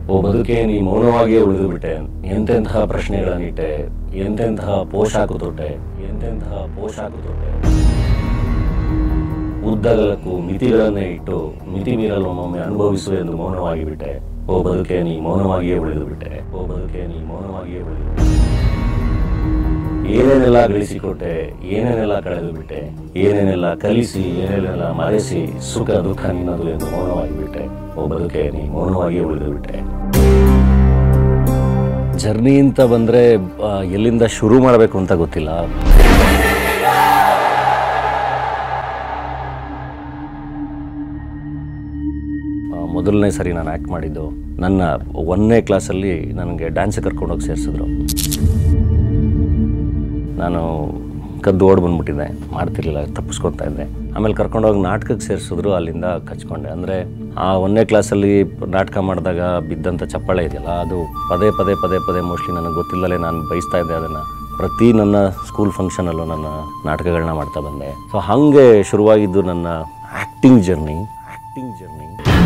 ಓ ಬದುಕೆ ನೀ ಮೌನವಾಗಿಯೇ ಉಳಿದು ಬಿಟ್ಟೆ ಎಂತೆಂತಹ ಪ್ರಶ್ನೆಗಳನ್ನಿಟ್ಟೆ ಎಂತೆಂತಹ ಪೋಷಾಕು ತೊಟ್ಟೆ ಎಂತೆಂತಹ ಪೋಷಾಕು ತೊಟ್ಟೆ ಉದ್ದಗಲಕ್ಕೂ ಮಿತಿಗಳನ್ನೇ ಇಟ್ಟು ಮಿತಿ ಮೀರಲು ಒಮ್ಮೊಮ್ಮೆ ಅನುಭವಿಸು ಎಂದು ಮೌನವಾಗಿ ಬಿಟ್ಟೆ ಓ ಬದುಕೆ ನೀ ಮೌನವಾಗಿಯೇ ಉಳಿದು ಬಿಟ್ಟೆ ಓ ಬದುಕೆ ನೀ ಮೌನವಾಗಿಯೇ ಉಳಿದು ಬಿಟ್ಟೆ ಏನೇನೆಲ್ಲ ಗಳಿಸಿಕೊಟ್ಟೆ ಏನೇನೆಲ್ಲ ಕಳೆದು ಬಿಟ್ಟೆ ಏನೇನೆಲ್ಲ ಕಲಿಸಿ ಏನೇನೆಲ್ಲ ಮರೆಸಿ ಸುಖ ದುಃಖ ನಿನ್ನದು ಎಂದು ಮೌನವಾಗಿ ಬಿಟ್ಟೆ ಓ ಬದುಕೆ ನೀ ಮೌನವಾಗಿಯೇ ಉಳಿದು ಬಿಟ್ಟೆ ಜರ್ನಿ ಅಂತ ಬಂದ್ರೆ ಆ, ಎಲ್ಲಿಂದ ಶುರು ಮಾಡಬೇಕು ಅಂತ ಗೊತ್ತಿಲ್ಲ ಆ, ಮೊದಲನೇ ಸರಿ ನಾನು ಆ್ಯಕ್ಟ್ ಮಾಡಿದ್ದು ನನ್ನ ಒಂದನೇ ಕ್ಲಾಸಲ್ಲಿ ನನಗೆ ಡ್ಯಾನ್ಸ್ ಕರ್ಕೊಂಡೋಗಿ ಸೇರಿಸಿದ್ರು ನಾನು ಕದ್ದು ಓಡ್ ಬಂದ್ಬಿಟ್ಟಿದ್ದೆ ಮಾಡ್ತಿರ್ಲಿಲ್ಲ ತಪ್ಪಿಸ್ಕೊತಾ ಇದ್ದೆ ಆಮೇಲೆ ಕರ್ಕೊಂಡೋಗಿ ನಾಟಕಕ್ಕೆ ಸೇರಿಸಿದ್ರು ಅಲ್ಲಿಂದ ಕಚ್ಕೊಂಡೆ ಅಂದರೆ ಆ ಒಂದನೇ ಕ್ಲಾಸಲ್ಲಿ ನಾಟಕ ಮಾಡಿದಾಗ ಬಿದ್ದಂಥ ಚಪ್ಪಾಳೆ ಇದೆಯಲ್ಲ ಅದು ಪದೇ ಪದೇ ಪದೇ ಪದೇ ಮೋಸ್ಟ್ಲಿ ನನಗೆ ಗೊತ್ತಿಲ್ಲಲೇ ನಾನು ಬಯಸ್ತಾ ಇದ್ದೆ ಅದನ್ನು ಪ್ರತಿ ನನ್ನ ಸ್ಕೂಲ್ ಫಂಕ್ಷನಲ್ಲೂ ನನ್ನ ನಾಟಕಗಳನ್ನ ಮಾಡ್ತಾ ಬಂದೆ ಸೊ ಹಾಗೆ ಶುರುವಾಗಿದ್ದು ನನ್ನ ಆ್ಯಕ್ಟಿಂಗ್ ಜರ್ನಿ ಆ್ಯಕ್ಟಿಂಗ್ ಜರ್ನಿ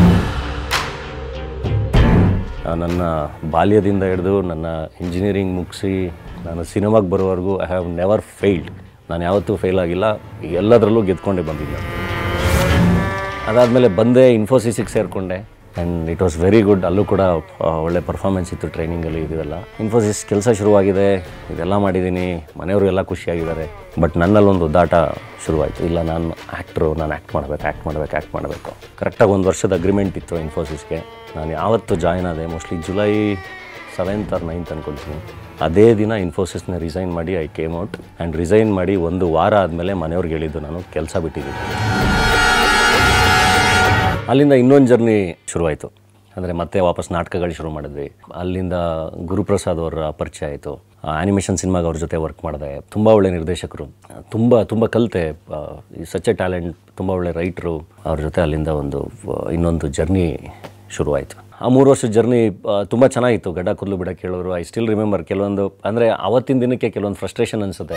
ಆ, ನನ್ನ ಬಾಲ್ಯದಿಂದ ಹಿಡಿದು ನನ್ನ ಇಂಜಿನಿಯರಿಂಗ್ ಮುಗಿಸಿ ನಾನು ಸಿನಿಮಾಗೆ ಬರೋವರೆಗೂ ಐ ಹ್ಯಾವ್ ನೆವರ್ ಫೇಲ್ಡ್ ನಾನು ಯಾವತ್ತೂ ಫೇಲ್ ಆಗಿಲ್ಲ ಎಲ್ಲದರಲ್ಲೂ ಗೆದ್ಕೊಂಡೇ ಬಂದಿದ್ದೆ ಅದಾದಮೇಲೆ ಬಂದೆ ಇನ್ಫೋಸಿಸಿಗೆ ಸೇರಿಕೊಂಡೆ and it was very good ಅಲ್ಲೂ ಕೂಡ ಆ, ಒಳ್ಳೆ ಪರ್ಫಾರ್ಮೆನ್ಸ್ ಇತ್ತು ಟ್ರೈನಿಂಗಲ್ಲಿ ಇದೆಲ್ಲ ಇನ್ಫೋಸಿಸ್ ಕೆಲಸ ಶುರುವಾಗಿದೆ ಇದೆಲ್ಲ ಮಾಡಿದ್ದೀನಿ ಮನೆಯವರು ಎಲ್ಲ ಖುಷಿಯಾಗಿದ್ದಾರೆ ಬಟ್ ನನ್ನಲ್ಲೊಂದು ದಾಟ ಶುರುವಾಯಿತು ಇಲ್ಲ ನಾನು ಆ್ಯಕ್ಟ್ರು ನಾನು ಆ್ಯಕ್ಟ್ ಮಾಡಬೇಕು ಆ್ಯಕ್ಟ್ ಮಾಡಬೇಕು ಆ್ಯಕ್ಟ್ ಮಾಡಬೇಕು ಕರೆಕ್ಟಾಗಿ ಒಂದು ವರ್ಷದ ಅಗ್ರಿಮೆಂಟ್ ಇತ್ತು ಇನ್ಫೋಸಿಸ್ಗೆ ನಾನು ಯಾವತ್ತು ಜಾಯ್ನ್ ಆದೆ mostly July seventh or ninth ಅನ್ಕೊಳ್ತೀನಿ ಅದೇ ದಿನ ಇನ್ಫೋಸಿಸ್ನ ರಿಸೈನ್ ಮಾಡಿ I came out and resign ಮಾಡಿ ಒಂದು ವಾರ ಆದಮೇಲೆ ಮನೆಯವ್ರಿಗೆ ಹೇಳಿದ್ದು ನಾನು ಕೆಲಸ ಬಿಟ್ಟಿದ್ದೀನಿ ಅಲ್ಲಿಂದ ಇನ್ನೊಂದು ಜರ್ನಿ ಶುರುವಾಯಿತು ಅಂದರೆ ಮತ್ತೆ ವಾಪಸ್ ನಾಟಕಗಳು ಶುರು ಮಾಡಿದ್ವಿ ಅಲ್ಲಿಂದ ಗುರುಪ್ರಸಾದ್ ಅವರ ಪರಿಚಯ ಆಯಿತು ಆ್ಯನಿಮೇಷನ್ ಸಿನಿಮಾಗೆ ಅವ್ರ ಜೊತೆ ವರ್ಕ್ ಮಾಡಿದೆ ತುಂಬ ಒಳ್ಳೆ ನಿರ್ದೇಶಕರು ತುಂಬ ತುಂಬ ಕಲಿತೆ ಸಚ್ ಎ ಟ್ಯಾಲೆಂಟ್ ತುಂಬ ಒಳ್ಳೆ ರೈಟ್ರು ಅವ್ರ ಜೊತೆ ಅಲ್ಲಿಂದ ಒಂದು ಆ, ಇನ್ನೊಂದು ಜರ್ನಿ ಶುರುವಾಯಿತು ಆ ಮೂರು ವರ್ಷದ ಜರ್ನಿ ತುಂಬ ಚೆನ್ನಾಗಿತ್ತು ಗಡ್ಡ ಕೂದಲು ಬಿಡಕ್ಕೆ ಹೇಳೋರು ಐ ಸ್ಟಿಲ್ ರಿಮೆಂಬರ್ ಕೆಲವೊಂದು ಅಂದರೆ ಅವತ್ತಿನ ದಿನಕ್ಕೆ ಕೆಲವೊಂದು ಫ್ರಸ್ಟ್ರೇಷನ್ ಅನಿಸುತ್ತೆ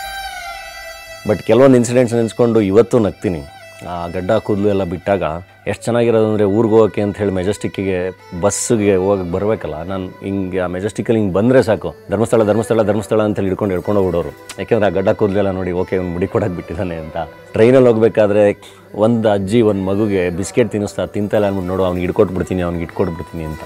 ಬಟ್ ಕೆಲವೊಂದು ಇನ್ಸಿಡೆಂಟ್ಸ್ ನೆನೆಸ್ಕೊಂಡು ಇವತ್ತು ನಗ್ತೀನಿ ಆ ಗಡ್ಡ ಕೂದಲು ಎಲ್ಲ ಬಿಟ್ಟಾಗ ಎಷ್ಟು ಚೆನ್ನಾಗಿರೋದು ಅಂದರೆ ಊರಿಗೆ ಹೋಗೋಕ್ಕೆ ಅಂತ ಹೇಳಿ ಮೆಜೆಸ್ಟಿಕ್ಕಿಗೆ ಬಸ್ಸಿಗೆ ಹೋಗಕ್ಕೆ ಬರಬೇಕಲ್ಲ ನಾನು ಹಿಂಗೆ ಆ ಮೆಜೆಸ್ಟಿಕಲ್ಲಿ ಹಿಂಗೆ ಬಂದರೆ ಸಾಕು ಧರ್ಮಸ್ಥಳ ಧರ್ಮಸ್ಥಳ ಧರ್ಮಸ್ಥಳ ಅಂತೇಳಿ ಹಿಡ್ಕೊಂಡು ಹಿಡ್ಕೊಂಡು ಹೋಗ್ಬಿಡೋರು ಯಾಕೆಂದ್ರೆ ಆ ಗಡ್ಡ ಕೂದಲೆಲ್ಲ ನೋಡಿ ಓಕೆ ಅವ್ನು ಮುಡಿ ಕೊಡೋಕೆ ಬಿಟ್ಟಿದ್ದಾನೆ ಅಂತ ಟ್ರೈನಲ್ಲಿ ಹೋಗ್ಬೇಕಾದ್ರೆ ಒಂದು ಅಜ್ಜಿ ಒಂದು ಮಗುಗೆ ಬಿಸ್ಕೆಟ್ ತಿನ್ನಿಸ್ತಾ ತಿಂತಲ್ಲ ಅಂದ್ಬಿಟ್ಟು ನೋಡು ಅವ್ನಿಗೆ ಇಟ್ಕೊಟ್ಬಿಡ್ತೀನಿ ಅವ್ನಿಗೆ ಇಟ್ಕೊಟ್ಬಿಡ್ತೀನಿ ಅಂತ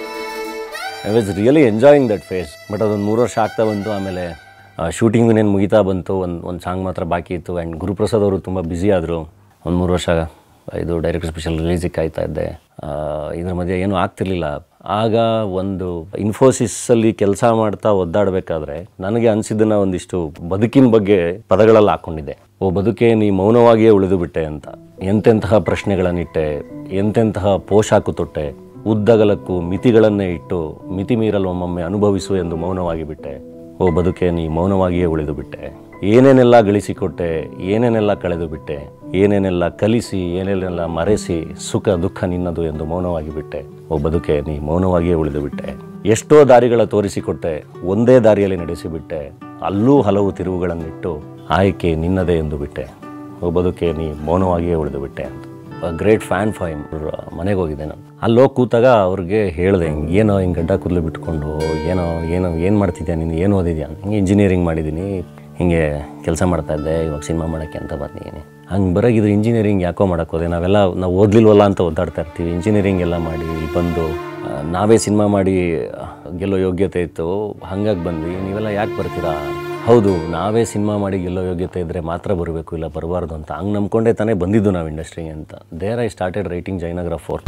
I was really enjoying that phase but ಅದೊಂದು ಮೂರು ವರ್ಷ ಆಗ್ತಾ ಬಂತು ಆಮೇಲೆ ಶೂಟಿಂಗ್ ಇನ್ನೇನು ಮುಗಿತಾ ಬಂತು ಒಂದು ಒಂದು ಸಾಂಗ್ ಮಾತ್ರ ಬಾಕಿ ಇತ್ತು ಆ್ಯಂಡ್ ಗುರುಪ್ರಸಾದ್ ಅವರು ತುಂಬ ಬ್ಯುಸಿ ಆದರು ಒಂದು ಮೂರು ವರ್ಷ ಇದು ಡೈರೆಕ್ಟರ್ ಸ್ಪೆಷಲ್ ರಿಲೀಸಿಗೆ ಕಾಯ್ತಾ ಇದ್ದೆ ಆ, ಇದ್ರ ಮಧ್ಯೆ ಏನೂ ಆಗ್ತಿರ್ಲಿಲ್ಲ ಆಗ ಒಂದು ಇನ್ಫೋಸಿಸಲ್ಲಿ ಕೆಲಸ ಮಾಡ್ತಾ ಒದ್ದಾಡಬೇಕಾದ್ರೆ ನನಗೆ ಅನಿಸಿದ್ದನ್ನ ಒಂದಿಷ್ಟು ಬದುಕಿನ ಬಗ್ಗೆ ಪದಗಳಲ್ಲಿ ಹಾಕ್ಕೊಂಡಿದ್ದೆ ಓ ಬದುಕೆ ನೀ ಮೌನವಾಗಿಯೇ ಉಳಿದು ಬಿಟ್ಟೆ ಅಂತ ಎಂತೆಂತಹ ಪ್ರಶ್ನೆಗಳನ್ನಿಟ್ಟೆ ಎಂತೆಂತಹ ಪೋಷಾಕು ತೊಟ್ಟೆ ಉದ್ದಗಲಕ್ಕೂ ಮಿತಿಗಳನ್ನೇ ಇಟ್ಟು ಮಿತಿ ಮೀರಲು ಒಮ್ಮೊಮ್ಮೆ ಅನುಭವಿಸು ಎಂದು ಮೌನವಾಗಿ ಬಿಟ್ಟೆ ಓ ಬದುಕೆ ನೀ ಮೌನವಾಗಿಯೇ ಉಳಿದು ಬಿಟ್ಟೆ ಏನೇನೆಲ್ಲ ಗಳಿಸಿಕೊಟ್ಟೆ ಏನೇನೆಲ್ಲ ಕಳೆದು ಬಿಟ್ಟೆ ಏನೇನೆಲ್ಲ ಕಲಿಸಿ ಏನೇನೆಲ್ಲ ಮರೆಸಿ ಸುಖ ದುಃಖ ನಿನ್ನದು ಎಂದು ಮೌನವಾಗಿ ಬಿಟ್ಟೆ ಓ ಬದುಕೆ ನೀ ಮೌನವಾಗಿಯೇ ಉಳಿದು ಬಿಟ್ಟೆ ಎಷ್ಟೋ ದಾರಿಗಳ ತೋರಿಸಿಕೊಟ್ಟೆ ಒಂದೇ ದಾರಿಯಲ್ಲಿ ನಡೆಸಿಬಿಟ್ಟೆ ಅಲ್ಲೂ ಹಲವು ತಿರುವುಗಳನ್ನಿಟ್ಟು ಆಯ್ಕೆ ನಿನ್ನದೇ ಎಂದು ಬಿಟ್ಟೆ ಓ ಬದುಕೆ ನೀ ಮೌನವಾಗಿಯೇ ಉಳಿದು ಬಿಟ್ಟೆ ಅಂತ ಗ್ರೇಟ್ ಫ್ಯಾನ್ ಫೈಮ್ ಮನೆಗೆ ಹೋಗಿದ್ದೆ ನಾನು ಅಲ್ಲಿ ಹೋಗಿ ಕೂತಾಗ ಅವ್ರಿಗೆ ಹೇಳಿದೆ ಹಿಂಗೆ ಏನೋ ಹಿಂಗೆ ಗಡ್ಡ ಕೂದಲು ಬಿಟ್ಕೊಂಡು ಏನೋ ಏನೋ ಏನು ಮಾಡ್ತಿದ್ಯಾ ನೀನು ಏನು ಓದಿದ್ಯಾ ಹಿಂಗೆ ಇಂಜಿನಿಯರಿಂಗ್ ಮಾಡಿದ್ದೀನಿ ಹಿಂಗೆ ಕೆಲಸ ಮಾಡ್ತಾ ಇದ್ದೆ ಇವಾಗ ಸಿನಿಮಾ ಮಾಡೋಕ್ಕೆ ಅಂತ ಬಂದಿದ್ದೀನಿ ಹಂಗೆ ಬರೋಗಿದ್ರೆ ಇಂಜಿನಿಯರಿಂಗ್ ಯಾಕೋ ಮಾಡೋಕ್ಕೆ ಹೋದೆ ನಾವೆಲ್ಲ ನಾವು ಓದ್ಲಿಲ್ವಲ್ಲ ಅಂತ ಒದ್ದಾಡ್ತಾ ಇರ್ತೀವಿ ಇಂಜಿನಿಯರಿಂಗ್ ಎಲ್ಲ ಮಾಡಿ ಇಲ್ಲಿ ಬಂದು ಆ, ನಾವೇ ಸಿನಿಮಾ ಮಾಡಿ ಆ, ಗೆಲ್ಲೋ ಯೋಗ್ಯತೆ ಇತ್ತು ಹಂಗಾಗಿ ಬಂದ್ವಿ ನೀವೆಲ್ಲ ಯಾಕೆ ಬರ್ತೀರಾ ಹೌದು ನಾವೇ ಸಿನಿಮಾ ಮಾಡಿ ಗೆಲ್ಲೋ ಯೋಗ್ಯತೆ ಇದ್ದರೆ ಮಾತ್ರ ಬರಬೇಕು ಇಲ್ಲ ಬರಬಾರ್ದು ಅಂತ ಹಂಗೆ ನಂಬ್ಕೊಂಡೇ ತಾನೇ ಬಂದಿದ್ದು ನಾವು ಇಂಡಸ್ಟ್ರಿಗೆ ಅಂತ there I started writing Jayanagar fourth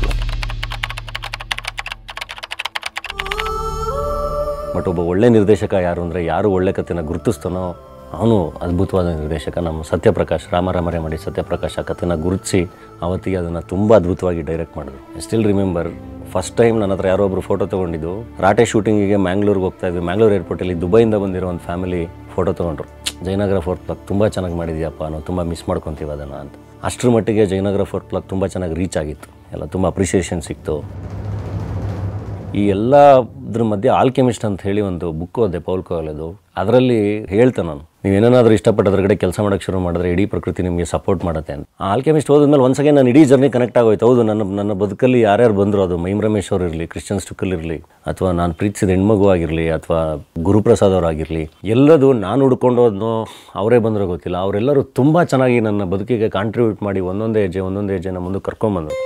but ಒಬ್ಬ ಒಳ್ಳೆ ನಿರ್ದೇಶಕ ಯಾರು ಅಂದರೆ ಯಾರು ಒಳ್ಳೆ ಕಥೆನ ಗುರುತಿಸ್ತಾನೋ ಅವನು ಅದ್ಭುತವಾದ ನಿರ್ದೇಶಕ ನಮ್ಮ ಸತ್ಯಪ್ರಕಾಶ್ ರಾಮರಾಮರೆ ಮಾಡಿ ಸತ್ಯಪ್ರಕಾಶ್ ಆ ಕಥೆನ ಗುರುತಿಸಿ ಅವತ್ತಿಗೆ ಅದನ್ನು ತುಂಬ ಅದ್ಭುತವಾಗಿ ಡೈರೆಕ್ಟ್ ಮಾಡಿದ್ರು I still remember first time ನನ್ನ ಹತ್ರ ಯಾರೋ ಒಬ್ರು ಫೋಟೋ ತೊಗೊಂಡಿದ್ದು ರಾಟೆ ಶೂಟಿಂಗಿಗೆ ಮ್ಯಾಂಗ್ಳೂರ್ಗೆ ಹೋಗ್ತಾ ಇದ್ವಿ ಮ್ಯಾಂಗ್ಳೂರ್ ಏರ್ಪೋರ್ಟಲ್ಲಿ ದುಬೈಯಿಂದ ಬಂದಿರೋ ಒಂದು ಫ್ಯಾಮಿಲಿ ಫೋಟೋ ತೊಗೊಂಡ್ರು ಜಯನಗರ ಫೋರ್ಟ್ ಪ್ಲಗ್ ತುಂಬ ಚೆನ್ನಾಗಿ ಮಾಡಿದ್ಯಪ್ಪ ನಾವು ತುಂಬ ಮಿಸ್ ಮಾಡ್ಕೊತೀವಿ ಅದನ್ನು ಅಂತ ಅಷ್ಟರ ಮಟ್ಟಿಗೆ ಜಯನಗರ ಫೋರ್ಟ್ ಪ್ಲಗ್ ತುಂಬ ಚೆನ್ನಾಗಿ ರೀಚ್ ಆಗಿತ್ತು ಎಲ್ಲ ತುಂಬ ಅಪ್ರಿಷಿಯೇಷನ್ ಸಿಕ್ತು ಈ ಎಲ್ಲದ್ರ ಮಧ್ಯೆ ಆಲ್ಕೆಮಿಸ್ಟ್ ಅಂತ ಹೇಳಿ ಒಂದು ಬುಕ್ ಓದೆ ಪೌಲ್ ಕೋಲದು ಅದರಲ್ಲಿ ಹೇಳ್ತಾನೆ ನಾನು ನೀವೇನಾದರೂ ಇಷ್ಟಪಟ್ಟು ಅದ್ರ ಕಡೆ ಕೆಲಸ ಮಾಡೋಕ್ಕೆ ಶುರು ಮಾಡಿದ್ರೆ ಇಡೀ ಪ್ರಕೃತಿ ನಿಮಗೆ ಸಪೋರ್ಟ್ ಮಾಡುತ್ತೆ ಅಂತ ಆ ಆಲ್ಕೆಮಿಸ್ಟ್ ಹೋದ್ಮೇಲೆ ಒಂದ್ಸ್ ಅಗೇನ್ ನಾನು ಇಡೀ ಜರ್ನಿ ಕನೆಕ್ಟ್ ಆಗೋಯ್ತು ಹೌದು ನನ್ನ ನನ್ನ ಬದುಕಲ್ಲಿ ಯಾರ್ಯಾರು ಬಂದರು ಅದು ಮೈಮ್ ರಮೇಶ್ ಅವ್ರು ಇರಲಿ ಕ್ರಿಶ್ಚಿಯನ್ ಸ್ಟುಕ್ಕಲ್ ಇರಲಿ ಅಥವಾ ನಾನು ಪ್ರೀತಿಸಿದ ಹೆಣ್ಮಗು ಆಗಿರಲಿ ಅಥವಾ ಗುರುಪ್ರಸಾದ್ ಅವರಾಗಿರಲಿ ಎಲ್ಲದು ನಾನು ಹುಡ್ಕೊಂಡು ಹೋದ್ನೋ ಅವರೇ ಬಂದರೂ ಗೊತ್ತಿಲ್ಲ ಅವರೆಲ್ಲರೂ ತುಂಬ ಚೆನ್ನಾಗಿ ನನ್ನ ಬದುಕಿಗೆ ಕಾಂಟ್ರಿಬ್ಯೂಟ್ ಮಾಡಿ ಒಂದೊಂದೇ ಹೆಜ್ಜೆ ಒಂದೊಂದೇ ಹೆಜ್ಜೆನ ಮುಂದೆ ಕರ್ಕೊಂಬಂದರು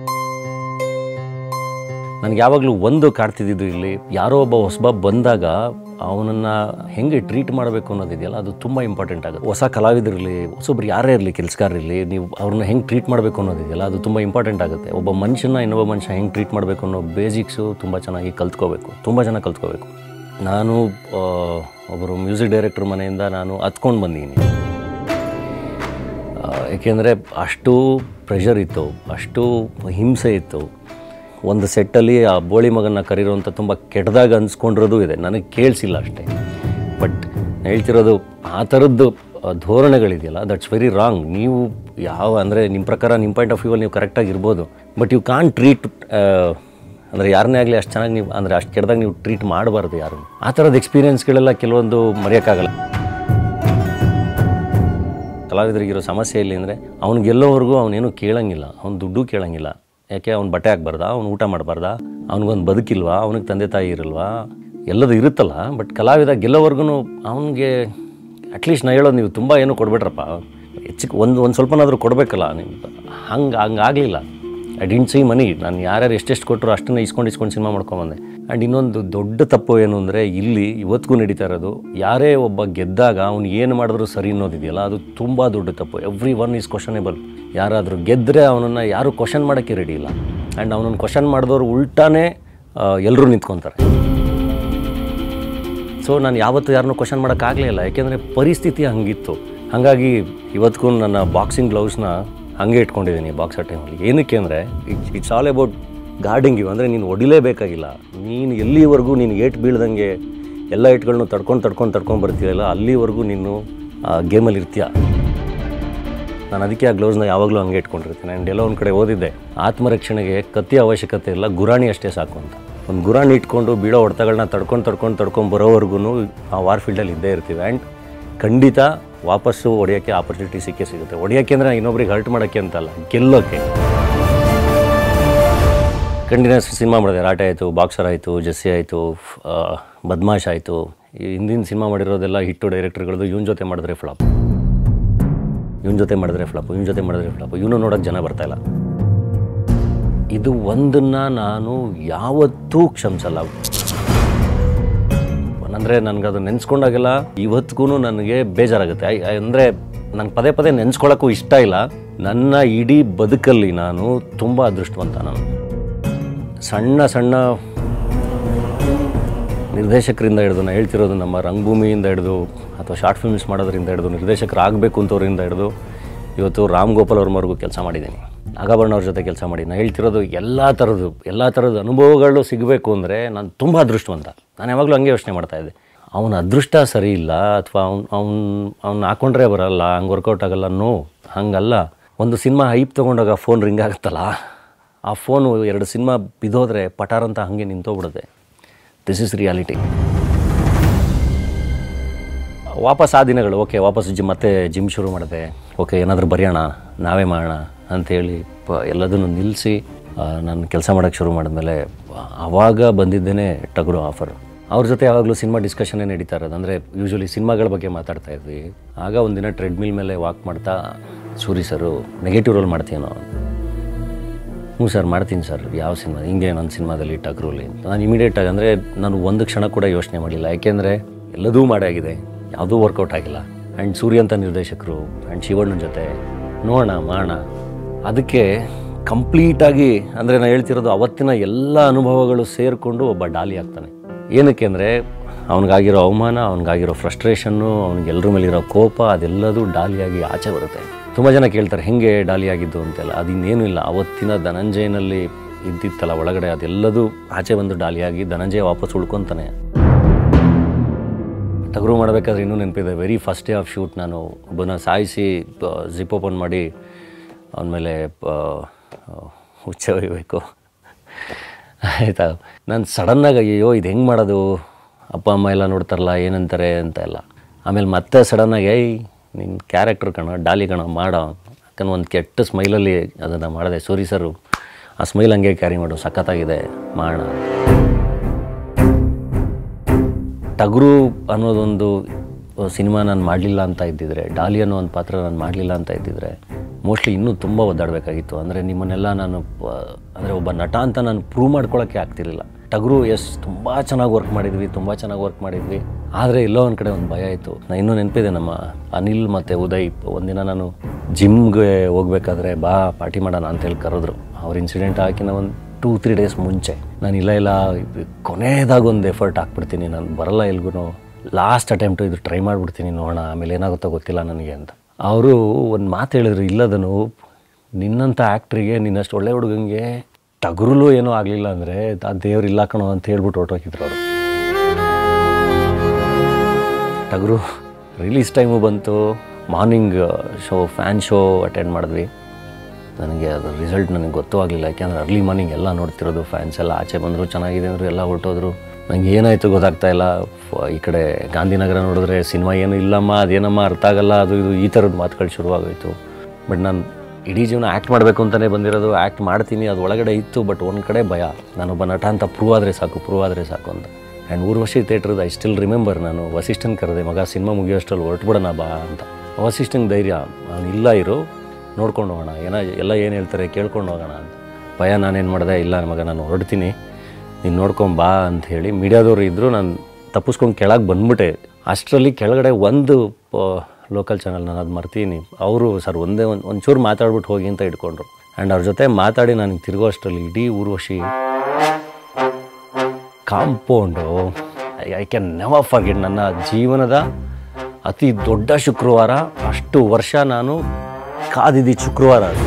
ನನಗೆ ಯಾವಾಗಲೂ ಒಂದು ಕಾಡ್ತಿದ್ದು ಇಲ್ಲಿ ಯಾರೋ ಒಬ್ಬ ಹೊಸಬ ಬಂದಾಗ ಅವನನ್ನು ಹೆಂಗೆ ಟ್ರೀಟ್ ಮಾಡಬೇಕು ಅನ್ನೋದಿದೆಯಲ್ಲ ಅದು ತುಂಬ ಇಂಪಾರ್ಟೆಂಟ್ ಆಗುತ್ತೆ ಹೊಸ ಕಲಾವಿದರಿರಲಿ ಹೊಸೊಬ್ರು ಯಾರೇ ಇರಲಿ ಕೆಲಸಗಾರರಿರಲಿ ನೀವು ಅವ್ರನ್ನ ಹೆಂಗೆ ಟ್ರೀಟ್ ಮಾಡಬೇಕು ಅನ್ನೋದಿದೆಯಲ್ಲ ಅದು ತುಂಬ ಇಂಪಾರ್ಟೆಂಟ್ ಆಗುತ್ತೆ ಒಬ್ಬ ಮನುಷ್ಯನ ಇನ್ನೊಬ್ಬ ಮನುಷ್ಯ ಹೆಂಗೆ ಟ್ರೀಟ್ ಮಾಡಬೇಕು ಅನ್ನೋ ಬೇಸಿಕ್ಸು ತುಂಬ ಚೆನ್ನಾಗಿ ಕಲ್ತ್ಕೋಬೇಕು ತುಂಬ ಚೆನ್ನಾಗಿ ಕಲ್ತ್ಕೋಬೇಕು ನಾನು ಆ, ಒಬ್ಬರು ಮ್ಯೂಸಿಕ್ ಡೈರೆಕ್ಟರ್ ಮನೆಯಿಂದ ನಾನು ಹತ್ಕೊಂಡು ಬಂದಿದ್ದೀನಿ ಏಕೆಂದರೆ ಅಷ್ಟು ಪ್ರೆಷರ್ ಇತ್ತು ಅಷ್ಟು ಹಿಂಸೆ ಇತ್ತು ಒಂದು ಸೆಟ್ಟಲ್ಲಿ ಆ ಬೋಳಿ ಮಗನ ಕರೀರೋಂಥ ತುಂಬ ಕೆಟ್ಟದಾಗ ಅನ್ಸ್ಕೊಂಡಿರೋದು ಇದೆ ನನಗೆ ಕೇಳಿಸಿಲ್ಲ ಅಷ್ಟೇ ಬಟ್ ಹೇಳ್ತಿರೋದು ಆ ಥರದ್ದು ಆ, ಧೋರಣೆಗಳಿದೆಯಲ್ಲ ದಟ್ಸ್ ವೆರಿ ರಾಂಗ್ ನೀವು ಯಾವ ಅಂದರೆ ನಿಮ್ಮ ಪ್ರಕಾರ ನಿಮ್ಮ ಪಾಯಿಂಟ್ ಆಫ್ ವ್ಯೂವಲ್ಲಿ ನೀವು ಕರೆಕ್ಟಾಗಿ ಇರ್ಬೋದು ಬಟ್ ಯು ಕಾನ್ ಟ್ರೀಟ್ ಅಂದರೆ ಯಾರನ್ನೇ ಆಗಲಿ ಅಷ್ಟು ಚೆನ್ನಾಗಿ ನೀವು ಅಂದರೆ ಅಷ್ಟು ಕೆಟ್ಟದಾಗ ನೀವು ಟ್ರೀಟ್ ಮಾಡಬಾರ್ದು ಯಾರು ಆ ಥರದ ಎಕ್ಸ್ಪೀರಿಯೆನ್ಸ್ಗಳೆಲ್ಲ ಕೆಲವೊಂದು ಮರೆಯೋಕ್ಕಾಗಲ್ಲ ಕಲಾವಿದರಿಗಿರೋ ಸಮಸ್ಯೆ ಎಲ್ಲಿ ಅಂದರೆ ಅವ್ನು ಗೆಲ್ಲೋವರೆಗೂ ಅವನೇನು ಕೇಳಂಗಿಲ್ಲ ಅವ್ನು ದುಡ್ಡು ಕೇಳಂಗಿಲ್ಲ ಯಾಕೆ ಅವ್ನು ಬಟ್ಟೆ ಹಾಕ್ಬಾರ್ದಾ ಅವ್ನು ಊಟ ಮಾಡಬಾರ್ದಾ ಅವ್ನಿಗೊಂದು ಬದುಕಿಲ್ವಾ ಅವ್ನಿಗೆ ತಂದೆ ತಾಯಿ ಇರಲ್ವಾ ಎಲ್ಲದು ಇರುತ್ತಲ್ಲ ಬಟ್ ಕಲಾವಿದ ಗೆಲ್ಲೋವರೆಗೂ ಅವನಿಗೆ ಅಟ್ಲೀಸ್ಟ್ ನಾ ಹೇಳೋದು ನೀವು ತುಂಬ ಏನೂ ಕೊಡ್ಬೇಡ್ರಪ್ಪ ಹೆಚ್ಚಿಗೆ ಒಂದು ಒಂದು ಸ್ವಲ್ಪನಾದರೂ ಕೊಡಬೇಕಲ್ಲ ನೀವು ಹಂಗೆ ಹಂಗೆ ಆಗಲಿಲ್ಲ ಐ ಡಿಂಟ್ ಸಿ ಮನಿ ನಾನು ಯಾರ್ಯಾರು ಎಷ್ಟೆಷ್ಟು ಕೊಟ್ಟರು ಅಷ್ಟನ್ನು ಇಸ್ಕೊಂಡು ಇಸ್ಕೊಂಡು ಸಿನಿಮಾ ಮಾಡ್ಕೊಂಬಂದೆ ಆ್ಯಂಡ್ ಇನ್ನೊಂದು ದೊಡ್ಡ ತಪ್ಪು ಏನು ಅಂದರೆ ಇಲ್ಲಿ ಇವತ್ತಿಗೂ ನಡೀತಾ ಇರೋದು ಯಾರೇ ಒಬ್ಬ ಗೆದ್ದಾಗ ಅವ್ನು ಏನು ಮಾಡಿದ್ರು ಸರಿ ಅನ್ನೋದಿದೆಯಲ್ಲ ಅದು ತುಂಬ ದೊಡ್ಡ ತಪ್ಪು ಎವ್ರಿ ಒನ್ ಈಸ್ ಕ್ವಶನೇಬಲ್ ಯಾರಾದರೂ ಗೆದ್ದರೆ ಅವನನ್ನು ಯಾರೂ ಕ್ವಶನ್ ಮಾಡೋಕ್ಕೆ ರೆಡಿ ಇಲ್ಲ ಆ್ಯಂಡ್ ಅವನನ್ನು ಕ್ವಶನ್ ಮಾಡಿದವರು ಉಲ್ಟಾನೇ ಎಲ್ಲರೂ ನಿಂತ್ಕೊತಾರೆ ಸೊ ನಾನು ಯಾವತ್ತೂ ಯಾರನ್ನೂ ಕ್ವಶನ್ ಮಾಡೋಕ್ಕಾಗಲೇ ಇಲ್ಲ ಯಾಕೆಂದರೆ ಪರಿಸ್ಥಿತಿ ಹಂಗಿತ್ತು ಹಾಗಾಗಿ ಇವತ್ತಿಗೂ ನನ್ನ ಬಾಕ್ಸಿಂಗ್ ಗ್ಲೌಸ್ನ ಹಾಗೆ ಇಟ್ಕೊಂಡಿದ್ದೀನಿ ಬಾಕ್ಸರ್ ಟೈಮಲ್ಲಿ ಏನಕ್ಕೆ ಅಂದರೆ it's it's all about guarding ಇವು ಅಂದರೆ ನೀನು ಹೊಡಿಲೇಬೇಕಾಗಿಲ್ಲ ನೀನು ಎಲ್ಲಿವರೆಗೂ ನೀನು ಏಟ್ ಬೀಳ್ದಂಗೆ ಎಲ್ಲ ಏಟ್ಗಳನ್ನೂ ತಡ್ಕೊಂಡು ತಡ್ಕೊಂಡು ತಡ್ಕೊಂಡು ಬರ್ತೀಯಲ್ಲ ಅಲ್ಲಿವರೆಗೂ ನೀನು ಗೇಮಲ್ಲಿ ಇರ್ತೀಯ ನಾನು ಅದಕ್ಕೆ ಆ ಗ್ಲೌಸ್ನ ಯಾವಾಗಲೂ ಹಂಗೆ ಇಟ್ಕೊಂಡಿರ್ತೀನಿ ಆ್ಯಂಡ್ ಎಲ್ಲ ಒಂದು ಕಡೆ ಓದಿದ್ದೆ ಆತ್ಮರಕ್ಷಣೆಗೆ ಕತ್ತಿ ಅವಶ್ಯಕತೆ ಇಲ್ಲ ಗುರಾಣಿ ಅಷ್ಟೇ ಸಾಕು ಅಂತ ಒಂದು ಗುರಾಣಿ ಇಟ್ಕೊಂಡು ಬೀಳೋ ಹೊಡೆತಗಳನ್ನ ತಡ್ಕೊಂಡು ತಡ್ಕೊಂಡು ತಡ್ಕೊಂಡು ಬರೋವರೆಗೂ ಆ ವಾರ್ ಫೀಲ್ಡಲ್ಲಿ ಇದ್ದೇ ಇರ್ತೀವಿ ಆ್ಯಂಡ್ ಖಂಡಿತ ವಾಪಸ್ಸು ಹೊಡೆಯೋಕ್ಕೆ ಆಪರ್ಚುನಿಟಿ ಸಿಕ್ಕೇ ಸಿಗುತ್ತೆ ಹೊಡೆಯೋಕ್ಕೆ ಅಂದರೆ ಇನ್ನೊಬ್ರಿಗೆ ಹರ್ಟ್ ಮಾಡೋಕ್ಕೆ ಅಂತಲ್ಲ ಗೆಲ್ಲೋಕ್ಕೆ ಕಂಟಿನ್ಯೂಸ್ ಸಿನಿಮಾ ಮಾಡಿದೆ ರಾಟೆ ಆಯಿತು ಬಾಕ್ಸರ್ ಆಯಿತು ಜೆಸ್ಸಿ ಆಯಿತು ಬದ್ಮಾಶ್ ಆಯಿತು ಈ ಹಿಂದಿನ ಸಿನಿಮಾ ಮಾಡಿರೋದೆಲ್ಲ ಹಿಟ್ಟು ಡೈರೆಕ್ಟರ್ಗಳದ್ದು ಇವನ ಜೊತೆ ಮಾಡಿದ್ರೆ ಫ್ಲಾಪ್ ಇವನ ಜೊತೆ ಮಾಡಿದ್ರೆ ಫ್ಲಾಪು ಇವನ ಜೊತೆ ಮಾಡಿದ್ರೆ ಫ್ಲಾಪು ಇವನು ನೋಡೋಕೆ ಜನ ಬರ್ತಾಯಿಲ್ಲ ಇದು ಒಂದನ್ನು ನಾನು ಯಾವತ್ತೂ ಕ್ಷಮಿಸಲ್ಲ ಅಂದರೆ ನನಗದು ನೆನೆಸ್ಕೊಂಡಾಗೆಲ್ಲ ಇವತ್ತಿಗೂ ನನಗೆ ಬೇಜಾರಾಗುತ್ತೆ ಅಂದರೆ ನಂಗೆ ಪದೇ ಪದೇ ನೆನೆಸ್ಕೊಳ್ಳೋಕ್ಕೂ ಇಷ್ಟ ಇಲ್ಲ ನನ್ನ ಇಡೀ ಬದುಕಲ್ಲಿ ನಾನು ತುಂಬ ಅದೃಷ್ಟವಂತ ನಾನು ಸಣ್ಣ ಸಣ್ಣ ನಿರ್ದೇಶಕರಿಂದ ಹಿಡಿದು ನಾನು ಹೇಳ್ತಿರೋದು ನಮ್ಮ ರಂಗಭೂಮಿಯಿಂದ ಹಿಡಿದು ಅಥವಾ ಶಾರ್ಟ್ ಫಿಲ್ಮ್ಸ್ ಮಾಡೋದ್ರಿಂದ ಹಿಡಿದು ನಿರ್ದೇಶಕರಾಗಬೇಕು ಅಂತವ್ರಿಂದ ಹಿಡಿದು ಇವತ್ತು ರಾಮ್ ಗೋಪಾಲ್ ಅವ್ರವರೆಗೂ ಕೆಲಸ ಮಾಡಿದ್ದೀನಿ ನಾಗಾಭರಣ ಅವ್ರ ಜೊತೆ ಕೆಲಸ ಮಾಡಿ ನಾನು ಹೇಳ್ತಿರೋದು ಎಲ್ಲ ಥರದ್ದು ಎಲ್ಲ ಥರದ ಅನುಭವಗಳು ಸಿಗಬೇಕು ಅಂದರೆ ನಾನು ತುಂಬ ಅದೃಷ್ಟವಂತ ನಾನು ಯಾವಾಗಲೂ ಹಂಗೆ ಯೋಚನೆ ಮಾಡ್ತಾಯಿದ್ದೆ ಅವನ ಅದೃಷ್ಟ ಸರಿ ಇಲ್ಲ ಅಥವಾ ಅವ್ನು ಅವ್ನು ಅವ್ನು ಹಾಕೊಂಡ್ರೆ ಬರಲ್ಲ ಹಂಗೆ ವರ್ಕೌಟ್ ಆಗಲ್ಲ ನೋ ಹಂಗಲ್ಲ ಒಂದು ಸಿನಿಮಾ ಹೈಪ್ ತೊಗೊಂಡಾಗ ಫೋನ್ ರಿಂಗ್ ಆಗುತ್ತಲ್ಲ ಆ ಫೋನು ಎರಡು ಸಿನಿಮಾ ಬಿದ್ದೋದ್ರೆ ಪಟಾರ್ ಅಂತ ಹಾಗೆ ನಿಂತೋಗ್ಬಿಡುತ್ತೆ ದಿಸ್ ಇಸ್ ರಿಯಾಲಿಟಿ ವಾಪಸ್ ಆ ದಿನಗಳು ಓಕೆ ವಾಪಸ್ ಜಿಮ್ ಮತ್ತೆ ಜಿಮ್ ಶುರು ಮಾಡಿದೆ ಓಕೆ ಏನಾದರೂ ಬರೆಯೋಣ ನಾವೇ ಮಾಡೋಣ ಅಂಥೇಳಿ ಪ ಎಲ್ಲದನ್ನು ನಿಲ್ಲಿಸಿ ನಾನು ಕೆಲಸ ಮಾಡೋಕ್ಕೆ ಶುರು ಮಾಡಿದ್ಮೇಲೆ ಆವಾಗ ಬಂದಿದ್ದೇನೆ ಟಗರು ಆಫರ್ ಅವ್ರ ಜೊತೆ ಯಾವಾಗಲೂ ಸಿನಿಮಾ ಡಿಸ್ಕಷನ್ನೇ ನಡೀತಾ ಇರೋದು ಅಂದರೆ ಯೂಶ್ವಲಿ ಸಿನಿಮಾಗಳ ಬಗ್ಗೆ ಮಾತಾಡ್ತಾ ಇದ್ವಿ ಆಗ ಒಂದಿನ ಟ್ರೆಡ್ಮಿಲ್ ಮೇಲೆ ವಾಕ್ ಮಾಡ್ತಾ ಸೂರಿ ಸರು ನೆಗೆಟಿವ್ ರೋಲ್ ಮಾಡ್ತೀನೋ ಹ್ಞೂ ಸರ್ ಮಾಡ್ತೀನಿ ಸರ್ ಯಾವ ಸಿನಿಮಾ ಹಿಂಗೆ ನನ್ನ ಸಿನಿಮಾದಲ್ಲಿ ಟಗ್ರಲ್ಲಿ ಅಂತ ನಾನು ಇಮಿಡಿಯೇಟಾಗಿ ಅಂದರೆ ನಾನು ಒಂದು ಕ್ಷಣ ಕೂಡ ಯೋಚನೆ ಮಾಡಿಲ್ಲ ಯಾಕೆಂದರೆ ಎಲ್ಲದೂ ಮಾಡಾಗಿದೆ ಯಾವುದೂ ವರ್ಕೌಟ್ ಆಗಿಲ್ಲ ಆ್ಯಂಡ್ ಸೂರ್ಯ ಅಂತ ನಿರ್ದೇಶಕರು ಆ್ಯಂಡ್ ಶಿವಣ್ಣನ ಜೊತೆ ನೋಡೋಣ ಮಾಡೋಣ ಅದಕ್ಕೆ ಕಂಪ್ಲೀಟಾಗಿ ಅಂದರೆ ನಾನು ಹೇಳ್ತಿರೋದು ಅವತ್ತಿನ ಎಲ್ಲ ಅನುಭವಗಳು ಸೇರಿಕೊಂಡು ಒಬ್ಬ ಡಾಲಿ ಆಗ್ತಾನೆ ಏನಕ್ಕೆ ಅಂದರೆ ಅವನಿಗಾಗಿರೋ ಅವಮಾನ ಅವನಿಗಾಗಿರೋ ಫ್ರಸ್ಟ್ರೇಷನ್ನು ಅವ್ನಿಗೆ ಎಲ್ಲರ ಮೇಲಿರೋ ಕೋಪ ಅದೆಲ್ಲದೂ ಡಾಲಿಯಾಗಿ ಆಚೆ ಬರುತ್ತೆ ತುಂಬ ಜನ ಕೇಳ್ತಾರೆ ಹೆಂಗೆ ಡಾಲಿ ಆಗಿದ್ದು ಅಂತೆಲ್ಲ ಅದು ಇನ್ನೇನು ಇಲ್ಲ ಅವತ್ತಿನ ಧನಂಜಯನಲ್ಲಿ ಇದ್ದಿತ್ತಲ್ಲ ಒಳಗಡೆ ಅದೆಲ್ಲದೂ ಆಚೆ ಬಂದು ಡಾಲಿಯಾಗಿ ಧನಂಜಯ ವಾಪಸ್ ಉಳ್ಕೊತಾನೆ ಟಗರು ಮಾಡಬೇಕಾದ್ರೆ ಇನ್ನೂ ನೆನಪಿದೆ very first day of shoot ನಾನು ಒಬ್ಬನ ಸಾಯಿಸಿ ಜಿಪ್ ಓಪನ್ ಮಾಡಿ ಅವನ ಮೇಲೆ ಹುಚ್ಚ ಒಯ್ಯಬೇಕು ಆಯಿತಾ ನಾನು ಸಡನ್ನಾಗಿ ಅಯ್ಯೋ ಇದು ಹೆಂಗೆ ಮಾಡೋದು ಅಪ್ಪ ಅಮ್ಮ ಎಲ್ಲ ನೋಡ್ತಾರಲ್ಲ ಏನಂತಾರೆ ಅಂತ ಎಲ್ಲ ಆಮೇಲೆ ಮತ್ತೆ ಸಡನ್ನಾಗಿ ಏಯ್ ನಿನ್ನ ಕ್ಯಾರೆಕ್ಟರ್ ಕಣ ಡಾಲಿ ಕಣ ಮಾಡೋ ಯಾಕಂದ್ರೆ ಒಂದು ಕೆಟ್ಟ ಸ್ಮೈಲಲ್ಲಿ ಅದನ್ನು ಮಾಡಿದೆ ಸೂರಿ ಸರು ಆ ಸ್ಮೈಲ್ ಹಂಗೆ ಕ್ಯಾರಿ ಮಾಡು ಸಖತ್ತಾಗಿದೆ ಮಾಡೋಣ ಟಗರು ಅನ್ನೋದೊಂದು ಸಿನಿಮಾ ನಾನು ಮಾಡಲಿಲ್ಲ ಅಂತ ಇದ್ದಿದ್ರೆ ಡಾಲಿ ಅನ್ನೋ ಒಂದು ಪಾತ್ರ ನಾನು ಮಾಡಲಿಲ್ಲ ಅಂತ ಇದ್ದಿದ್ರೆ ಮೋಸ್ಟ್ಲಿ ಇನ್ನೂ ತುಂಬ ಒದ್ದಾಡಬೇಕಾಗಿತ್ತು ಅಂದರೆ ನಿಮ್ಮನ್ನೆಲ್ಲ ನಾನು ಅಂದರೆ ಒಬ್ಬ ನಟ ಅಂತ ನಾನು ಪ್ರೂವ್ ಮಾಡ್ಕೊಳ್ಳೋಕ್ಕೆ ಆಗ್ತಿರ್ಲಿಲ್ಲ ಟಗರು ಎಸ್ ತುಂಬ ಚೆನ್ನಾಗಿ ವರ್ಕ್ ಮಾಡಿದ್ವಿ ತುಂಬ ಚೆನ್ನಾಗಿ ವರ್ಕ್ ಮಾಡಿದ್ವಿ ಆದರೆ ಎಲ್ಲೋ ಒಂದು ಕಡೆ ಒಂದು ಭಯ ಇತ್ತು ನಾನು ಇನ್ನೂ ನೆನಪಿದೆ ನಮ್ಮ ಅನಿಲ್ ಮತ್ತು ಉದಯ್ ಒಂದಿನ ನಾನು ಜಿಮ್ಗೆ ಹೋಗ್ಬೇಕಾದ್ರೆ ಬಾ ಪಾರ್ಟಿ ಮಾಡೋಣ ಅಂತೇಳಿ ಕರೆದ್ರು ಅವ್ರ ಇನ್ಸಿಡೆಂಟ್ ಹಾಕಿನ ಒಂದು ಟೂ ತ್ರೀ ಡೇಸ್ ಮುಂಚೆ ನಾನು ಇಲ್ಲ ಇಲ್ಲ ಕೊನೆಯದಾಗ ಒಂದು ಎಫರ್ಟ್ ಹಾಕ್ಬಿಡ್ತೀನಿ ನಾನು ಬರಲ್ಲ ಎಲ್ಗೂ ಲಾಸ್ಟ್ ಅಟೆಂಪ್ಟು ಇದು ಟ್ರೈ ಮಾಡಿಬಿಡ್ತೀನಿ ನೋಡೋಣ ಆಮೇಲೆ ಏನಾಗುತ್ತೋ ಗೊತ್ತಿಲ್ಲ ನನಗೆ ಅಂತ ಅವರು ಒಂದು ಮಾತು ಹೇಳಿದ್ರು ಇಲ್ಲದನು ನಿನ್ನಂಥ ಆ್ಯಕ್ಟ್ರಿಗೆ ನಿನ್ನಷ್ಟು ಒಳ್ಳೆ ಹುಡುಗಂಗೆ ಟಗರುಲು ಏನೂ ಆಗಲಿಲ್ಲ ಅಂದರೆ ಆ ದೇವ್ರು ಇಲ್ಲ ಕಣೋ ಅಂತ ಹೇಳ್ಬಿಟ್ಟು ಹೊರಟೋಗಿದ್ರು ಅವರು ಟಗರು ರಿಲೀಸ್ ಟೈಮು ಬಂತು morning show fan show attend ಮಾಡಿದ್ವಿ ನನಗೆ ಅದು ರಿಸಲ್ಟ್ ನನಗೆ ಗೊತ್ತೂ ಆಗಲಿಲ್ಲ ಯಾಕೆಂದರೆ ಅರ್ಲಿ ಮಾರ್ನಿಂಗ್ ಎಲ್ಲ ನೋಡ್ತಿರೋದು ಫ್ಯಾನ್ಸ್ ಎಲ್ಲ ಆಚೆ ಬಂದರು ಚೆನ್ನಾಗಿದೆ ಅಂದರು ಎಲ್ಲ ಹೊರಟೋದ್ರು ನಂಗೆ ಏನಾಯಿತು ಗೊತ್ತಾಗ್ತಾ ಇಲ್ಲ ಫ- ಈ ಕಡೆ ಗಾಂಧಿನಗರ ನೋಡಿದ್ರೆ ಸಿನಿಮಾ ಏನು ಇಲ್ಲಮ್ಮ ಅದೇನಮ್ಮ ಅರ್ಥ ಆಗಲ್ಲ ಅದು ಇದು ಈ ಥರದ ಮಾತುಗಳು ಶುರುವಾಗೋಯಿತು ಬಟ್ ನಾನು ಇಡೀ ಜೀವನ ಆ್ಯಕ್ಟ್ ಮಾಡಬೇಕು ಅಂತಲೇ ಬಂದಿರೋದು ಆ್ಯಕ್ಟ್ ಮಾಡ್ತೀನಿ ಅದು ಒಳಗಡೆ ಇತ್ತು ಬಟ್ ಒಂದು ಕಡೆ ಭಯ ನಾನೊಬ್ಬ ನಟ ಅಂತ ಪ್ರೂವ್ ಆದರೆ ಸಾಕು ಪ್ರೂವ್ ಆದರೆ ಸಾಕು ಅಂತ ಆ್ಯಂಡ್ ಊರ್ವಶಿ ಥಿಯೇಟ್ರದ್ದು ಐ ಸ್ಟಿಲ್ ರಿಮೆಂಬರ್ ನಾನು ವಸಿಷ್ಠನ್ ಕರೆದೆ ಮಗ ಸಿನಿಮಾ ಮುಗಿಯೋಷ್ಟರಲ್ಲಿ ಹೊರಟ್ಬಿಡೋಣ ಬಾ ಅಂತ ವಸಿಷ್ಠಂಗೆ ಧೈರ್ಯ ಅವ್ನು ಇಲ್ಲ ಇರು ನೋಡ್ಕೊಂಡು ಹೋಗೋಣ ಏನೋ ಎಲ್ಲ ಏನು ಹೇಳ್ತಾರೆ ಕೇಳ್ಕೊಂಡು ಹೋಗೋಣ ಅಂತ ಭಯ ನಾನೇನು ಮಾಡಿದೆ ಇಲ್ಲ ಮಗ ನಾನು ಹೊರಡ್ತೀನಿ ನೀನು ನೋಡ್ಕೊಂಡ್ ಬಾ ಅಂತ ಹೇಳಿ ಮೀಡಿಯಾದವ್ರು ಇದ್ದರು ನಾನು ತಪ್ಪಿಸ್ಕೊಂಡು ಕೆಳಗೆ ಬಂದ್ಬಿಟ್ಟೆ ಅಷ್ಟರಲ್ಲಿ ಕೆಳಗಡೆ ಒಂದು ಲೋಕಲ್ ಚಾನಲ್ ನಾನು ಅದು ಮರ್ತೀನಿ ಅವರು ಸರ್ ಒಂದೇ ಒಂದು ಒಂಚೂರು ಮಾತಾಡ್ಬಿಟ್ಟು ಹೋಗಿ ಅಂತ ಇಟ್ಕೊಂಡ್ರು ಆ್ಯಂಡ್ ಅವ್ರ ಜೊತೆ ಮಾತಾಡಿ ನನಗೆ ತಿರುಗೋ ಅಷ್ಟರಲ್ಲಿ ಇಡೀ Urvashi compound I can never forget ನನ್ನ ಜೀವನದ ಅತಿ ದೊಡ್ಡ ಶುಕ್ರವಾರ ಅಷ್ಟು ವರ್ಷ ನಾನು ಕಾದಿದ್ದ ಶುಕ್ರವಾರ ಅದು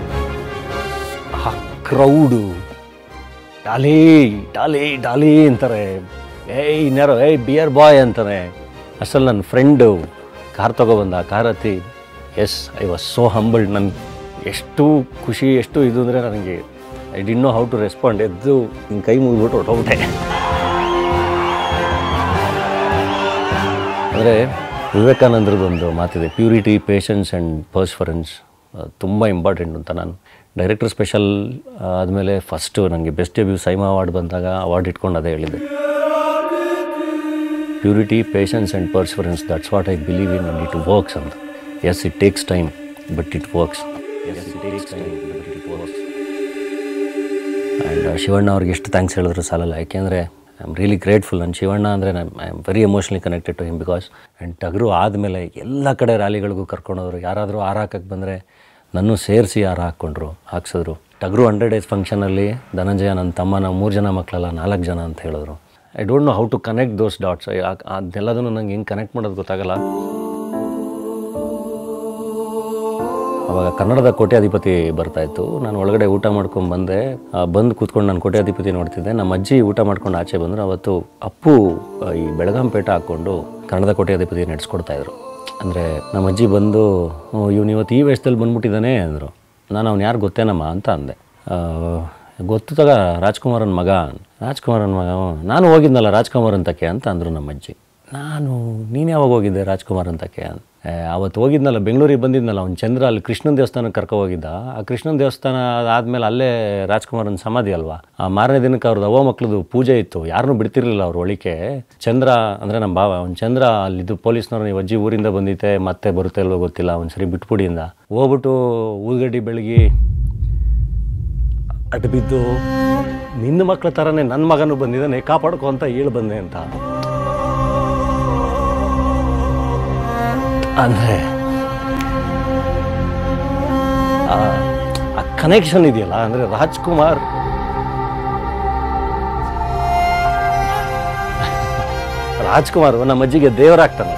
ಆ ಕ್ರೌಡು ಡಾಲಿ ಡಾಲಿ ಡಾಲಿ ಅಂತಾರೆ ಏಯ್ ಇನ್ಯಾರೋ ಏಯ್ ಬಿಯರ್ ಬಾಯ್ ಅಂತಾನೆ ಅಷ್ಟಲ್ಲಿ ನನ್ನ ಫ್ರೆಂಡು ಕಾರ್ ತೊಗೊಬಂದ ಕಾರ್ ಹತ್ತಿ yes I was so humbled ನನ್ಗೆ ಎಷ್ಟು ಖುಷಿ ಎಷ್ಟು ಇದು ಅಂದರೆ ನನಗೆ I didn't know how to respond ಎದ್ದು ಹಿಂಗೆ ಕೈ ಮುಗಿಬಿಟ್ಟು ಹೊರಟೋಗ್ಬಿಟ್ಟೆ ಅಂದರೆ ವಿವೇಕಾನಂದರದೊಂದು ಮಾತಿದೆ ಪ್ಯೂರಿಟಿ ಪೇಷನ್ಸ್ ಆ್ಯಂಡ್ ಪರ್ಸ್ಫರೆನ್ಸ್ ತುಂಬ ಇಂಪಾರ್ಟೆಂಟ್ ಅಂತ ನಾನು ಡೈರೆಕ್ಟರ್ ಸ್ಪೆಷಲ್ ಆದಮೇಲೆ ಫಸ್ಟು ನನಗೆ ಬೆಸ್ಟ್ ಡೆಬ್ಯೂ ಸೈಮಾ ಅವಾರ್ಡ್ ಬಂದಾಗ ಅವಾರ್ಡ್ ಇಟ್ಕೊಂಡು ಅದೇ ಹೇಳಿದ್ದೆ purity patience and perseverance that's what I believe in and it works ಅಂತ yes it takes time but it works yes it takes time but it works and Shivanna ಅವ್ರಿಗೆ ಎಷ್ಟು thanks ಹೇಳಿದ್ರು ಸಾಲಲ್ಲ ಯಾಕೆಂದರೆ ಐ ಆಮ್ ರಿಯಲಿ ಗ್ರೇಟ್ಫುಲ್ ನಾನು ಶಿವಣ್ಣ ಅಂದರೆ I am very emotionally connected to him because and Tagaru ಆದಮೇಲೆ ಎಲ್ಲ ಕಡೆ ರ್ಯಾಲಿಗಳಿಗೂ ಕರ್ಕೊಂಡೋದ್ರು ಯಾರಾದರೂ ಹಾರ ಹಾಕಕ್ಕೆ ಬಂದರೆ ನನ್ನೂ ಸೇರಿಸಿ ಹಾರ ಹಾಕ್ಕೊಂಡ್ರು ಹಾಕ್ಸಿದ್ರು ಟಗರು ಹಂಡ್ರೆಡ್ ಡೇಸ್ ಫಂಕ್ಷನಲ್ಲಿ ಧನಂಜಯ ನನ್ನ ತಮ್ಮ ನಾವು ಮೂರು ಜನ ಮಕ್ಕಳಲ್ಲ ನಾಲ್ಕು ಜನ ಅಂತ ಹೇಳಿದ್ರು I don't know how to connect those dots ಅದೆಲ್ಲದನ್ನು ನಂಗೆ ಹೆಂಗೆ ಕನೆಕ್ಟ್ ಮಾಡೋದು ಗೊತ್ತಾಗಲ್ಲ ಅವಾಗ ಕನ್ನಡದ ಕೋಟ್ಯಾಧಿಪತಿ ಬರ್ತಾ ಇತ್ತು ನಾನು ಒಳಗಡೆ ಊಟ ಮಾಡ್ಕೊಂಡು ಬಂದೆ ಆ, ಬಂದು ಕೂತ್ಕೊಂಡು ನಾನು ಕೋಟ್ಯಾಧಿಪತಿ ನೋಡ್ತಿದ್ದೆ ನಮ್ಮ ಅಜ್ಜಿ ಊಟ ಮಾಡ್ಕೊಂಡು ಆಚೆ ಬಂದರು ಅವತ್ತು ಅಪ್ಪು ಆ, ಈ ಬೆಳಗಾಂಪೇಟ ಹಾಕ್ಕೊಂಡು ಕನ್ನಡದ ಕೋಟ್ಯಾಧಿಪತಿ ನಡೆಸ್ಕೊಡ್ತಾ ಇದ್ರು ಅಂದರೆ ನಮ್ಮ ಅಜ್ಜಿ ಬಂದು ಇವನು ಇವತ್ತು ಈ ವೇಷದಲ್ಲಿ ಬಂದ್ಬಿಟ್ಟಿದ್ದಾನೆ ಅಂದರು ನಾನು ಅವ್ನು ಯಾರು ಗೊತ್ತೇನಮ್ಮ ಅಂತ ಅಂದೆ ಆ, ಗೊತ್ತು ತಗ ರಾಜ್ಕುಮಾರನ ಮಗ ರಾಜ್ಕುಮಾರನ ಮಗ ಹ್ಞೂ. ನಾನು ಹೋಗಿದ್ನಲ್ಲ ರಾಜ್ಕುಮಾರ್ ಅಂತಕ್ಕೆ ಅಂತ ಅಂದರು ನಮ್ಮ ಅಜ್ಜಿ ನಾನು ನೀನು ಯಾವಾಗ ಹೋಗಿದ್ದೆ ರಾಜ್ಕುಮಾರ್ ಅಂತಕ್ಕೆ ಅಂತ ಏ, ಅವತ್ತು ಹೋಗಿದ್ನಲ್ಲ ಬೆಂಗಳೂರಿಗೆ ಬಂದಿದ್ನಲ್ಲ ಅವ್ನು ಚಂದ್ರ ಅಲ್ಲಿ ಕೃಷ್ಣನ ದೇವಸ್ಥಾನಕ್ಕೆ ಕರ್ಕೊ ಹೋಗಿದ್ದ ಆ ಕೃಷ್ಣನ ದೇವಸ್ಥಾನ ಆದಮೇಲೆ ಅಲ್ಲೇ ರಾಜ್ಕುಮಾರನ ಸಮಾಧಿ ಅಲ್ವಾ ಆ ಮಾರನೇ ದಿನಕ್ಕೆ ಅವ್ರದ್ದು ಅವ್ವ ಮಕ್ಳದು ಪೂಜೆ ಇತ್ತು ಯಾರನ್ನೂ ಬಿಡ್ತಿರ್ಲಿಲ್ಲ ಅವ್ರ ಒಳಿಕೆ ಚಂದ್ರ ಅಂದರೆ ನಮ್ಮ ಭಾವ ಅವ್ನು ಚಂದ್ರ ಅಲ್ಲಿದ್ದು ಪೊಲೀಸ್ನವ್ರು ನೀವು ಅಜ್ಜಿ ಊರಿಂದ ಬಂದಿತ್ತೆ ಮತ್ತೆ ಬರುತ್ತೆ ಇಲ್ವೋ ಗೊತ್ತಿಲ್ಲ ಒಂದು ಸರಿ ಬಿಟ್ಬಿಡಿಯಿಂದ ಹೋಗ್ಬಿಟ್ಟು ಊದ್ಗಡ್ಡಿ ಬೆಳಗಿ ಅಡ್ಡ ಬಿದ್ದು ನಿನ್ನ ಮಕ್ಳ ಥರನೇ ನನ್ನ ಮಗನೂ ಬಂದಿದ್ದಾನೆ ಕಾಪಾಡ್ಕೊ ಅಂತ ಹೇಳಿ ಬಂದೆ ಅಂತ ಅಂದರೆ ಆ ಕನೆಕ್ಷನ್ ಇದೆಯಲ್ಲ ಅಂದರೆ ರಾಜ್ಕುಮಾರ್ ರಾಜ್ಕುಮಾರ್ ನಮ್ಮ ಅಜ್ಜಿಗೆ ದೇವರಾಗ್ತಾನಲ್ಲ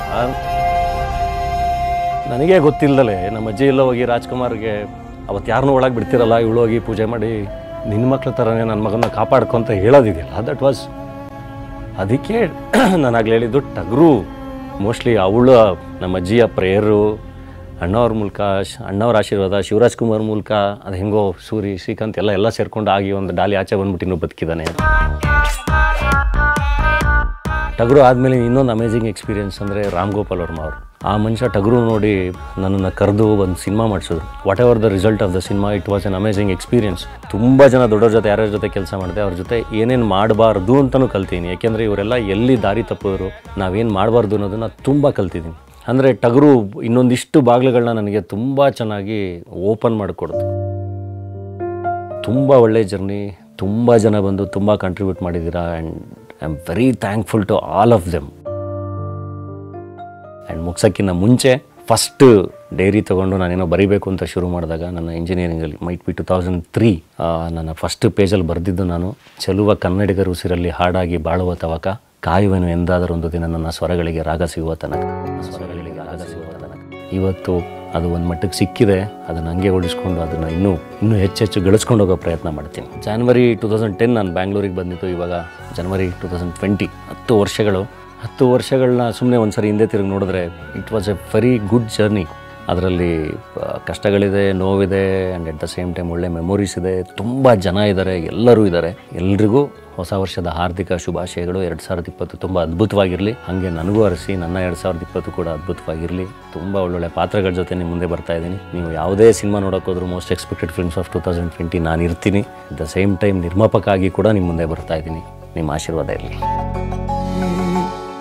ನನಗೆ ಗೊತ್ತಿಲ್ಲದಲೆ ನಮ್ಮ ಅಜ್ಜಿ ಎಲ್ಲ ಹೋಗಿ ರಾಜ್ಕುಮಾರ್ಗೆ ಅವತ್ತು ಯಾರನ್ನೂ ಒಳಗೆ ಬಿಡ್ತಿರಲ್ಲ ಇವಳು ಹೋಗಿ ಪೂಜೆ ಮಾಡಿ ನಿನ್ನ ಮಕ್ಳ ಥರನೇ ನನ್ನ ಮಗನ ಕಾಪಾಡ್ಕೊ ಅಂತ ಹೇಳೋದಿದೆಯಲ್ಲ ದಟ್ ವಾಸ್ ಅದಕ್ಕೆ ನಾನು ಆಗ್ಲೇ ಹೇಳಿದ್ದು ಟಗರು ಮೋಸ್ಟ್ಲಿ ಅವಳು ನಮ್ಮ ಅಜ್ಜಿಯ ಪ್ರೇಯರು ಅಣ್ಣವ್ರ ಮೂಲಕ ಶ- ಅಣ್ಣವ್ರ ಆಶೀರ್ವಾದ ಶಿವರಾಜ್ ಕುಮಾರ್ ಮೂಲಕ ಅದು ಹೆಂಗೋ ಸೂರಿ ಶ್ರೀಕಾಂತ್ ಎಲ್ಲ ಎಲ್ಲ ಸೇರ್ಕೊಂಡು ಆಗಿ ಒಂದು ಡಾಲಿ ಆಚೆ ಬಂದ್ಬಿಟ್ಟು ಇನ್ನೂ ಬದುಕಿದ್ದಾನೆ ಟಗರು ಆದಮೇಲೆ ಇನ್ನೊಂದು ಅಮೇಝಿಂಗ್ ಎಕ್ಸ್ಪೀರಿಯನ್ಸ್ ಅಂದರೆ ರಾಮ್ ಗೋಪಾಲ್ ವರ್ಮ ಅವರು ಆ ಮನುಷ್ಯ ಟಗರು ನೋಡಿ ನನ್ನನ್ನು ಕರೆದು ಒಂದು ಸಿನಿಮಾ ಮಾಡಿಸಿದ್ರು whatever the result of the cinema it was an amazing experience ತುಂಬ ಜನ ದೊಡ್ಡವ್ರ ಜೊತೆ ಯಾರ್ಯಾರ ಜೊತೆ ಕೆಲಸ ಮಾಡಿದೆ ಅವ್ರ ಜೊತೆ ಏನೇನು ಮಾಡಬಾರ್ದು ಅಂತಲೂ ಕಲ್ತೀನಿ ಯಾಕೆಂದರೆ ಇವರೆಲ್ಲ ಎಲ್ಲಿ ದಾರಿ ತಪ್ಪಿದ್ರು ನಾವೇನು ಮಾಡಬಾರ್ದು ಅನ್ನೋದನ್ನು ತುಂಬ ಕಲ್ತಿದ್ದೀನಿ ಅಂದರೆ ಟಗರು ಇನ್ನೊಂದಿಷ್ಟು ಬಾಗಿಲುಗಳನ್ನ ನನಗೆ ತುಂಬ ಚೆನ್ನಾಗಿ ಓಪನ್ ಮಾಡಿಕೊಡ್ತು ತುಂಬ ಒಳ್ಳೆ ಜರ್ನಿ ತುಂಬ ಜನ ಬಂದು ತುಂಬ ಕಂಟ್ರಿಬ್ಯೂಟ್ ಮಾಡಿದ್ದೀರಾ and I am very thankful to all of them and ಮುಗ್ಸೋಕ್ಕಿಂತ ಮುಂಚೆ ಫಸ್ಟ್ ಡೈರಿ ತೊಗೊಂಡು ನಾನೇನೋ ಬರಿಬೇಕು ಅಂತ ಶುರು ಮಾಡಿದಾಗ ನನ್ನ ಇಂಜಿನಿಯರಿಂಗಲ್ಲಿ might be two thousand three ನನ್ನ ಫಸ್ಟ್ ಪೇಜಲ್ಲಿ ಬರೆದಿದ್ದು ನಾನು ಚೆಲುವ ಕನ್ನಡಿಗರ ಉಸಿರಲ್ಲಿ ಹಾಡಾಗಿ ಬಾಳುವ ತವಕ ಕಾಯುವೆನು ಎಂದಾದರೊಂದು ದಿನ ನನ್ನ ಸ್ವರಗಳಿಗೆ ರಾಗ ಸಿಗುವ ತನಕ ಸ್ವರಗಳಿಗೆ ರಾಗ ಸಿಗುವ ತನಕ ಇವತ್ತು ಅದು ಒಂದು ಮಟ್ಟಕ್ಕೆ ಸಿಕ್ಕಿದೆ ಅದನ್ನು ಹಂಗೆ ಉಳಿಸ್ಕೊಂಡು ಅದನ್ನು ಇನ್ನೂ ಇನ್ನೂ ಹೆಚ್ಚೆಚ್ಚು ಗಳಿಸ್ಕೊಂಡು ಹೋಗೋ ಪ್ರಯತ್ನ ಮಾಡ್ತೀನಿ ಜಾನ್ವರಿ ಟು ತೌಸಂಡ್ ಟೆನ್ ನಾನು ಬ್ಯಾಂಗ್ಳೂರಿಗೆ ಬಂದಿತ್ತು ಇವಾಗ ಜನವರಿ ಟು ತೌಸಂಡ್ ಟ್ವೆಂಟಿ ಹತ್ತು ವರ್ಷಗಳು ಹತ್ತು ವರ್ಷಗಳನ್ನ ಸುಮ್ಮನೆ ಒಂದು ಸರಿ ಹಿಂದೆ ತಿರುಗಿ ನೋಡಿದ್ರೆ it was a very good journey ಅದರಲ್ಲಿ ಆ, ಕಷ್ಟಗಳಿದೆ ನೋವಿದೆ and at the same time ಒಳ್ಳೆ ಮೆಮೊರೀಸ್ ಇದೆ ತುಂಬ ಜನ ಇದ್ದಾರೆ ಎಲ್ಲರೂ ಇದ್ದಾರೆ ಎಲ್ರಿಗೂ ಹೊಸ ವರ್ಷದ ಹಾರ್ದಿಕ ಶುಭಾಶಯಗಳು ಎರಡು ಸಾವಿರದ ಇಪ್ಪತ್ತು ತುಂಬ ಅದ್ಭುತವಾಗಿರಲಿ ಹಾಗೆ ನನಗೂ ಅರಸಿ ನನ್ನ ಎರಡು ಸಾವಿರದ ಇಪ್ಪತ್ತು ಕೂಡ ಅದ್ಭುತವಾಗಿರಲಿ ತುಂಬ ಒಳ್ಳೊಳ್ಳೆ ಪಾತ್ರಗಳ ಜೊತೆ ನಿಮ್ಮ ಮುಂದೆ ಬರ್ತಾ ಇದ್ದೀನಿ ನೀವು ಯಾವುದೇ ಸಿನಿಮಾ ನೋಡೋಕೆ ಹೋದ್ರು most expected films of two thousand twenty ನಾನು ಇರ್ತೀನಿ ಅಟ್ ದ ಸೇಮ್ ಟೈಮ್ ನಿರ್ಮಾಪಕ ಆಗಿ ಕೂಡ ನಿಮ್ಮ ಮುಂದೆ ಬರ್ತಾ ಇದ್ದೀನಿ ನಿಮ್ಮ ಆಶೀರ್ವಾದ ಇರಲಿ